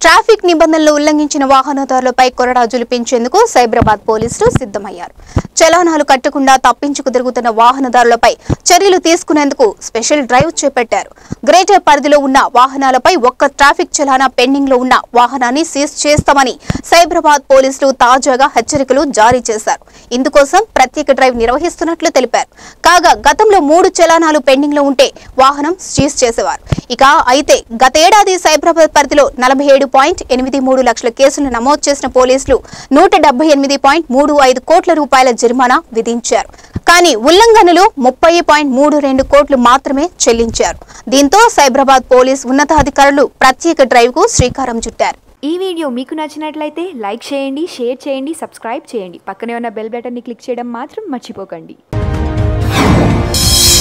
traffic నిబంధనలు ఉల్లంఘించిన వాహనదారులపై కొరడా జులిపించేందుకు సైబరాబాద్ పోలీసులు సిద్ధమయ్యారు చలానాలు కట్టకుండా తప్పించుకు తిరుగుతున్న వాహనదారులపై చర్యలు తీసుకునేందుకు స్పెషల్ డ్రైవ్ చేపట్టారు గ్రేటర్ పరిధిలో ఉన్న వాహనాలపై ఒక్క ట్రాఫిక్ చలానా పెండింగ్ లో ఉన్న వాహనాన్ని సీజ్ చేస్తామని సైబరాబాద్ పోలీసులు తాజాగా హెచ్చరికలు జారీ చేశారు ఇందుకోసం ప్రత్యేక డ్రైవ్ నిర్వహిస్తున్నట్లు తెలిపారు కాగా గతంలో మూడు చలానాలు పెండింగ్ లో ఉంటే వాహనం సీజ్ చేసేవారు ఇక అయితే గతేడాది సైబరాబాద్ పరిధిలో నలభై ఏడు పాయింట్ ఎనిమిది మూడు లక్షల కేసులు నమోదు చేసిన పోలీసులు నూట డెబ్బై ఎనిమిది పాయింట్ మూడు ఐదు కోట్ల రూపాయల జరిమానా విధించారు కానీ ఉల్లంఘనలు ముప్పై పాయింట్ మూడు రెండు కోట్లు మాత్రమే చెల్లించారు దీంతో సైబరాబాద్ పోలీస్ ఉన్నతాధికారులు ప్రత్యేక డ్రైవ్ కు శ్రీకారం చుట్టారు ఈ వీడియో మీకు నచ్చినట్లయితే లైక్ చేయండి షేర్ చేయండి సబ్స్క్రైబ్ చేయండి పక్కనే ఉన్న బెల్ బటన్ని క్లిక్ చేయడం మాత్రం మర్చిపోకండి